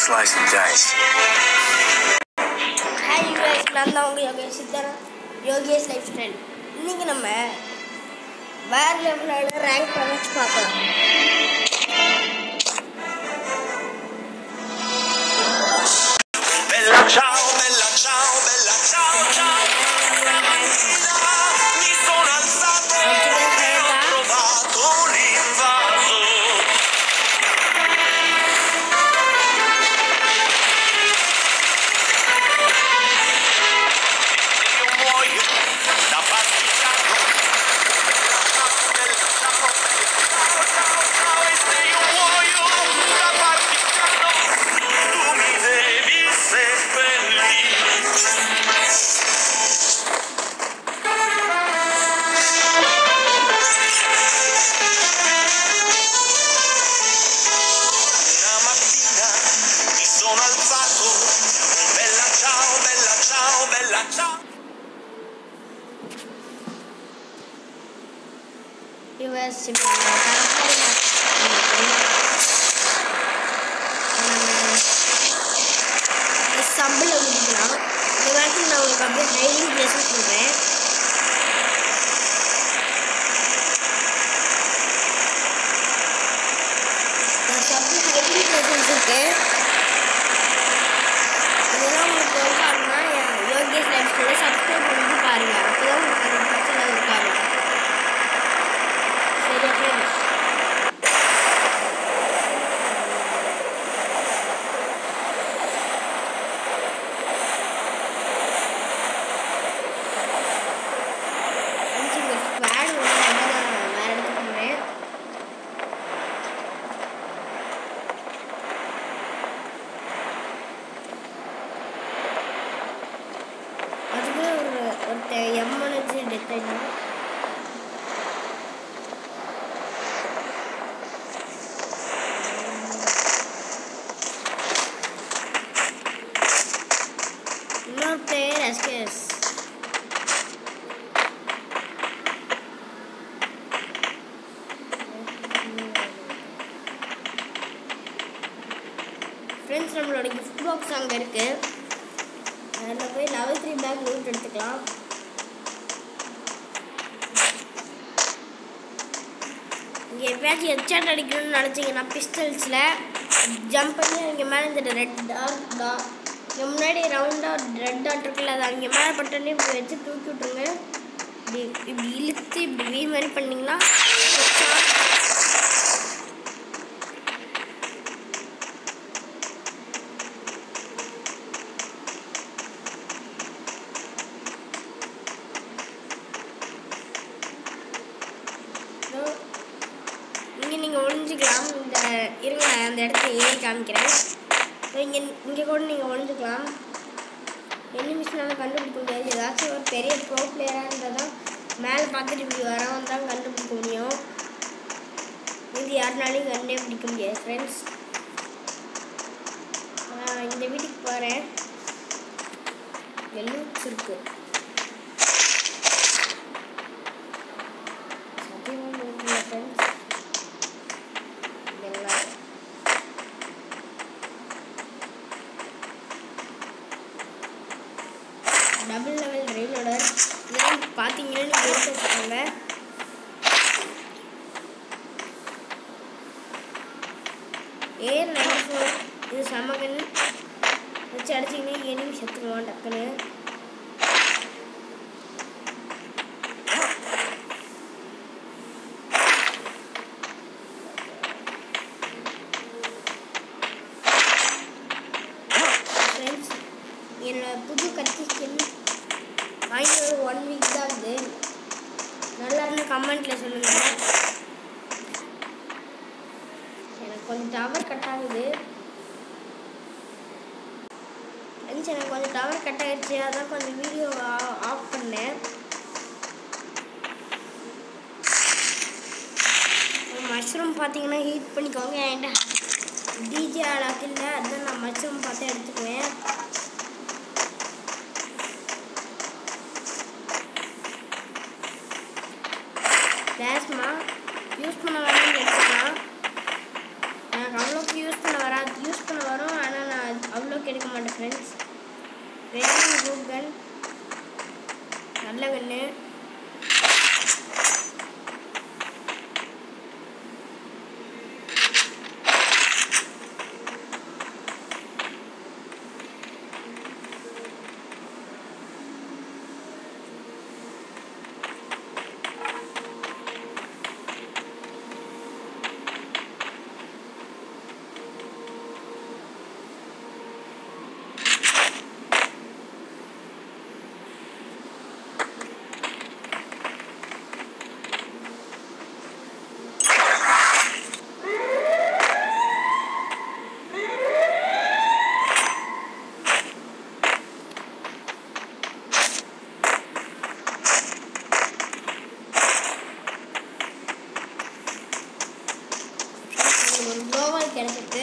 slice and dice. Hi US நான் தான் உங்கள் யோகேஷ் சித்தரா யோகேஷ் லைஃப் ஸ்டைல் இன்றைக்கி நம்ம வேறு லெவலோட ரேங்க் வச்சு பார்க்கலாம் Bella ciao, bella ciao, bella ciao, ciao. Mi sono alzato e ho trovato l'invaso. Io muoio da partigiano. Bella ciao, bella ciao, ciao, ciao. E se io muoio da partigiano, tu mi devi seppellire. Una mattina mi sono alzato, bella ciao, bella ciao, bella ciao. US சப்பில் குடிக்கலாம் இந்த வாட்டி நான் உங்களுக்கு அப்படியே ஹைலிங் பிளேஸும் சொல்கிறேன் சப்பில் ஹைலிங் places இருக்கு இதெல்லாம் உங்களுக்கு ஒர்க் ஆகுனா யோகேஷ் லைஃப் ஸ்டைலை சப்ஸ்கிரைப் பண்ணிட்டு பாருங்கள் அப்போ தான் உங்களுக்கு அந்த பிரச்சனை இருக்காது சரியா ஃப்ரெண்ட்ஸ் ஃப்ரெண்ட்ஸ் இந்த ஸ்குவாட் வந்து நான் வேறு இடத்துக்கு போகிறேன் அதுக்குள்ளே ஒரு ஒருத்தன் எம்மனச்சு டெத் ஆகிட்டான் இன்னொரு பிளேயர் எஸ்கேஎஸ் ஃப்ரெண்ட்ஸ் நம்மளோட கிஃப்ட் பாக்ஸ் அங்கே இருக்கு அதில் போய் லெவல் த்ரீ பேக் லூட் எடுத்துக்கலாம் இங்கே எப்பயாச்சும் ஹெட்ஷாட் அடிக்கணும்னு நினச்சிங்கன்னா பிஸ்டல்ஸில் ஜம்ப் பண்ணி அங்கே மேலே இந்த ரெட் டாட் டா இங்கே முன்னாடி ரவுண்டாக ரெட் டாட் இருக்குல்ல அது அங்கே மேலே பட்டோன்னே இப்படி வச்சு தூக்கி விட்ருங்க இப்படி இப்படி இழுத்து இப்படி வீ மாதிரி பண்ணிங்கன்னா headshot. இதோ இங்கே நீங்கள் ஒளிஞ்சிக்கலாம் இந்த இருங்க நான் அந்த இடத்த ஏறி காமிக்கிறேன் இங்கே இங்கே கூட நீங்கள் ஒளிஞ்சிக்கலாம் எனிமிஸ்னால கண்டுபிடிக்க முடியாது ஏதாச்சும் ஒரு பெரிய ப்ரோ பிளேயராக இருந்தால் தான் மேலே பார்த்துட்டு இப்படி வரவன் தான் கண்டுபிடிக்க முடியும் இது யாருனாலையும் கண்டே பிடிக்க முடியாது ஃப்ரெண்ட்ஸ் இந்த வீட்டுக்கு போகிறேன் லூட்ஸ் இருக்குது சத்தியமாக இல்லை ஃப்ரெண்ட்ஸ் இதெல்லாம் டபுள் லெவல் ரயிலோடர் இதெல்லாம் பார்த்தீங்கன்னா நீங்கள் எடுத்து வச்சுக்கோங்க ஏர் நைன்டி ஃபோர் இது சமகன் வச்சு அடிச்சிங்கன்னா எனிமி செத்துக்குவான் டக்குன்னு ஃப்ரெண்ட்ஸ் என்னோட புது கத்தி ஸ்கின் வாங்கி ஒரு ஒன் வீக் தான் ஆகுது நல்லா இருந்து கமெண்ட்டில் சொல்லுங்கள் எனக்கு கொஞ்சம் டவர் கட் ஆகுது ஃப்ரெண்ட்ஸ் எனக்கு கொஞ்சம் டவர் கட் ஆகிடுச்சு அதான் கொஞ்சம் வீடியோ ஆஃப் பண்ணேன் மஷ்ரூம் பார்த்தீங்கன்னா ஹீட் பண்ணிக்கோங்க என்கிட்ட டிஜே ஆளாக்கு இல்லை அதுதான் நான் மஷ்ரூம் பார்த்து எடுத்துக்குவேன் பிளாஸ்மா யூஸ் பண்ண வேணாம்னு எடுத்துக்கலாம் எனக்கு அவ்வளோக்கு யூஸ் பண்ண வராது யூஸ் பண்ண வரும் ஆனால் நான் அளவுக்கு எடுக்க மாட்டேன் ஃப்ரெண்ட்ஸ் ரெண்டு குரூப் கன் நல்ல கன்று எனக்கு ஒரு குளோவால் கிடைச்சிருக்கு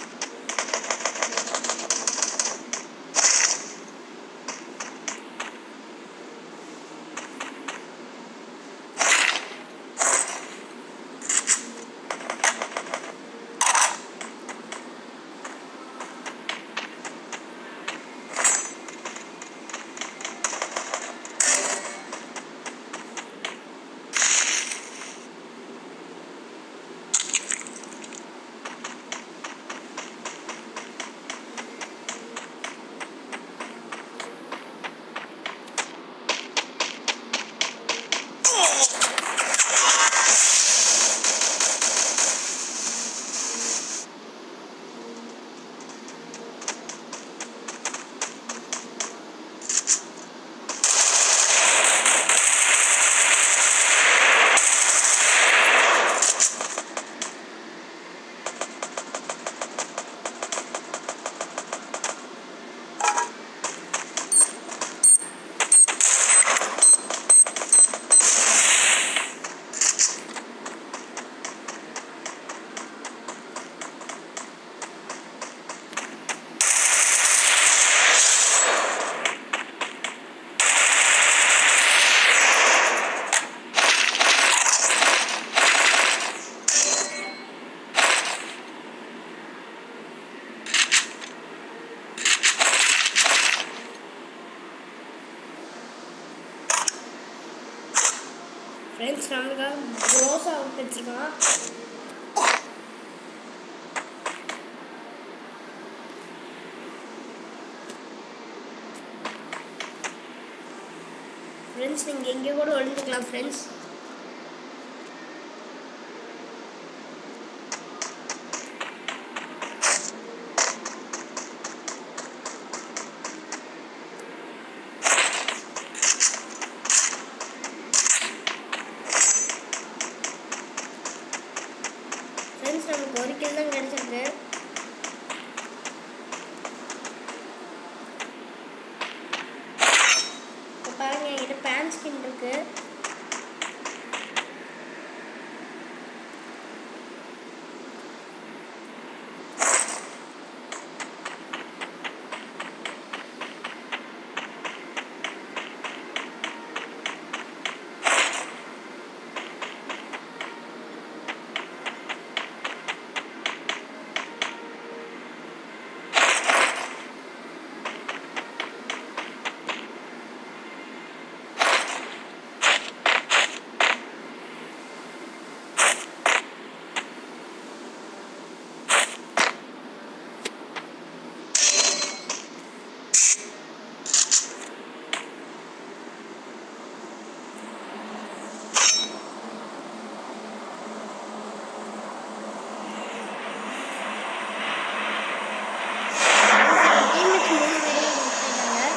ஃப்ரெண்ட்ஸ் நம்மளுக்காக ரோஸா வச்சுருக்கான் ஃப்ரெண்ட்ஸ் நீங்கள் எங்கே கூட ஒழிஞ்சுக்கலாம் ஃப்ரெண்ட்ஸ் ஃப்ரெண்ட்ஸ் நமக்கு ஒரு கில் தான் கிடச்சிருக்கு இப்போ பாருங்க என்கிட்ட பேன் ஸ்கின் இருக்கு டீமுக்கு மூணு பேரும் இருக்காங்க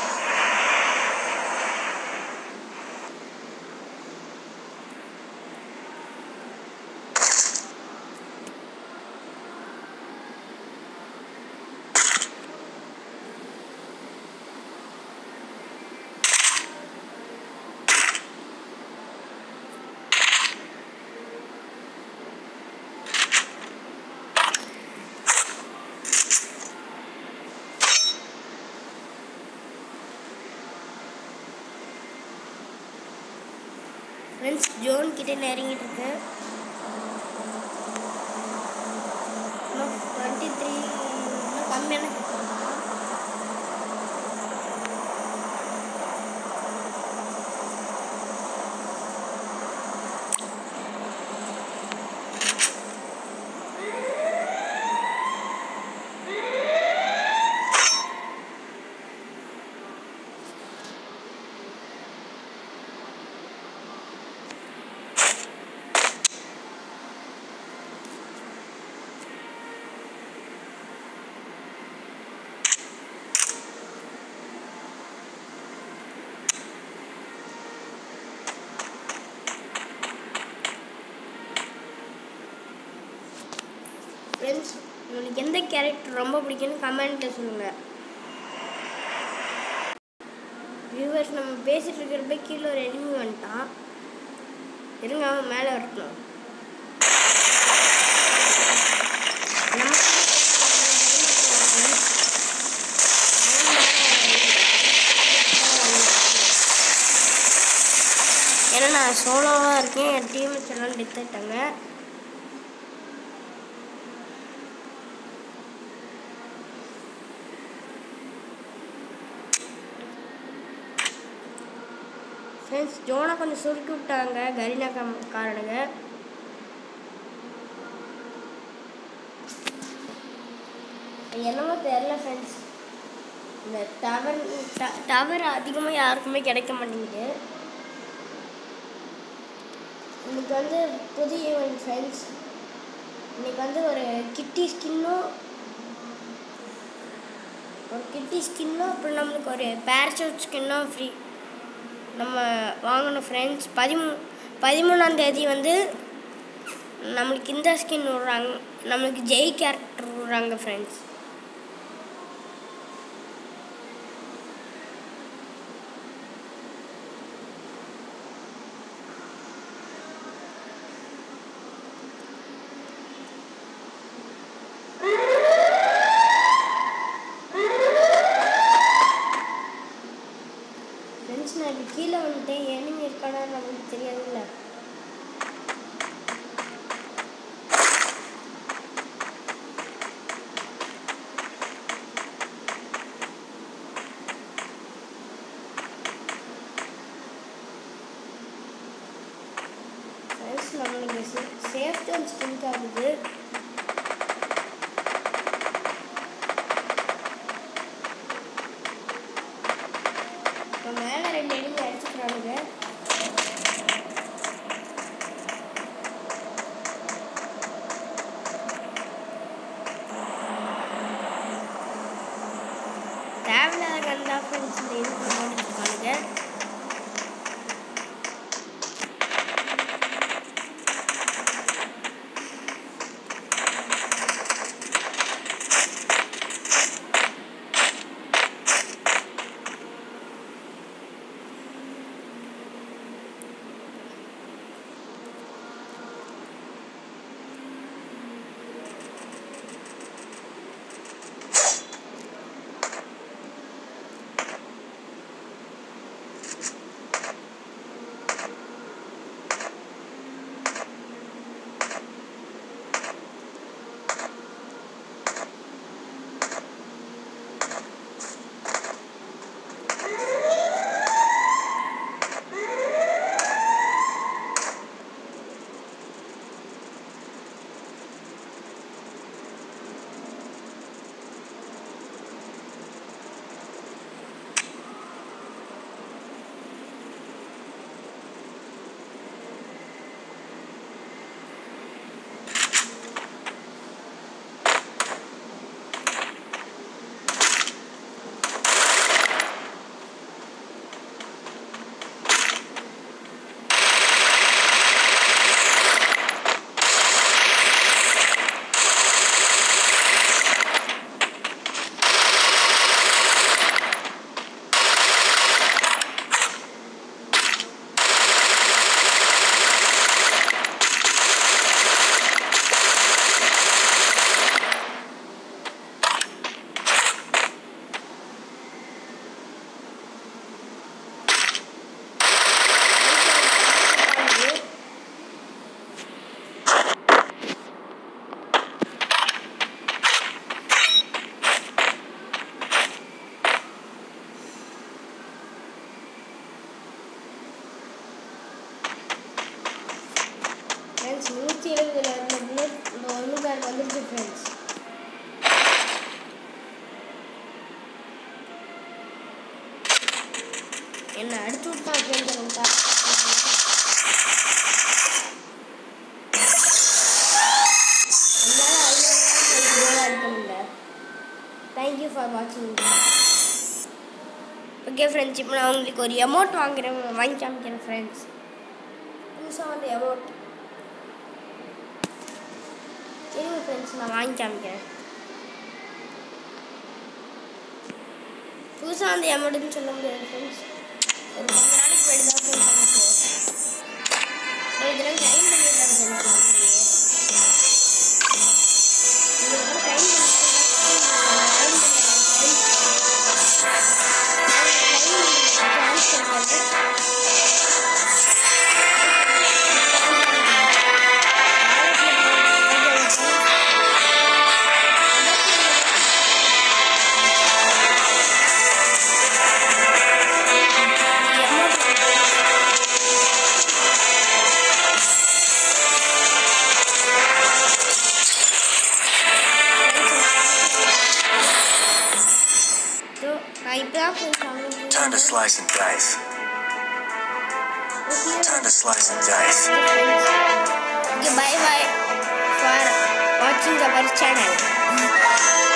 ஃப்ரெண்ட்ஸ் ஜோன் கிட்ட நெருங்கிட்டு இருக்கு இன்னும் டுவெண்ட்டி த்ரீ இன்னும் கம்மியான ஃப்ரெண்ட்ஸ் உங்களுக்கு எந்த கேரக்டர் ரொம்ப பிடிக்கும்னு கமெண்ட்டில் சொல்லுங்கள் வியூவர்ஸ் நம்ம பேசிட்டு இருக்கிறப்ப கீழே ஒரு எனிமி வந்துட்டான் இருங்க அவன் மேலே வரட்டும் நம்ம ஏன்னா நான் சோலோவாக இருக்கேன் என் டீம்மேட்ஸ் எல்லாம் டெத் ஆயிட்டாங்க ஃப்ரெண்ட்ஸ் ஜோனை கொஞ்சம் சுருக்கி விட்டாங்க கரீனா கம் காரனுங்க என்னமோ தெரில ஃப்ரெண்ட்ஸ் இந்த டவர் டவர் அதிகமாக யாருக்குமே கிடைக்க மாட்டேங்குது இன்னைக்கு வந்து புது ஈவெண்ட் ஃப்ரெண்ட்ஸ் இன்னைக்கு வந்து ஒரு கிட்டி ஸ்கின்னும் ஒரு கிட்டி ஸ்கின்னும் அப்புறம் நம்மளுக்கு ஒரு பேரஷூட் ஸ்கின்னும் ஃப்ரீ நம்ம வாங்கணும் ஃப்ரெண்ட்ஸ் பதிமூ பதிமூணாம் தேதி வந்து நம்மளுக்கு இந்த ஸ்கின் விட்றாங்க நம்மளுக்கு ஜெய் கேரக்டர் விட்றாங்க ஃப்ரெண்ட்ஸ் ஃப்ரெண்ட்ஸ் நான் இப்போ கீழே வந்துட்டேன் எனிமி இருக்கானா நமக்கு தெரியாதுல்ல ஃப்ரெண்ட்ஸ் நம்மளுக்கு சேஃப்டி அண்ட் ஸ்கின் ஆகுது இப்போ மேலே ரெண்டு எனிமி அடிச்சுக்கிறானுங்க தேவையில்லாத கண்டா ஃப்ரெண்ட்ஸ் இந்த இது பண்ணிருக்கானுங்க ஃப்ரெண்ட்ஸ் நூற்றி எழுபதுல இருந்த புல்லட் இந்த ஒன்று பேர் வந்துருச்சு ஃப்ரெண்ட்ஸ் என்ன அடிச்சு விட்டான் ஃப்ரெண்ட்ஸ் ரொம்ப என்னால் அவ்வளோ கோல் அடிக்க முடியல தேங்க்யூ ஃபார் வாட்சிங் ஓகே ஃப்ரெண்ட்ஸ் இப்போ நான் உங்களுக்கு ஒரு அமௌண்ட் வாங்குறேன் வாங்கி காமிக்கிறேன் ஃப்ரெண்ட்ஸ் புதுசாக வந்து அமௌண்ட் இருங்க ஃப்ரெண்ட்ஸ் நான் வாங்கி காமிக்கிறேன் புதுசாக அந்த எமௌண்ட்டுன்னு சொல்ல முடியாது ஃப்ரெண்ட்ஸ் ஒரு கொஞ்ச நாளைக்கு முன்னாடி தான் ஃப்ரெண்ட்ஸ் அமைச்சோம் இதெல்லாம் க்ளைம் பண்ணிடுறாங்க ஃப்ரெண்ட்ஸ் நம்மளையே இதுக்கப்புறம் க்ளைம் நான் இப்பதான் friends Time to slice and dice. Time to slice and dice. Okay, bye bye for watching our channel.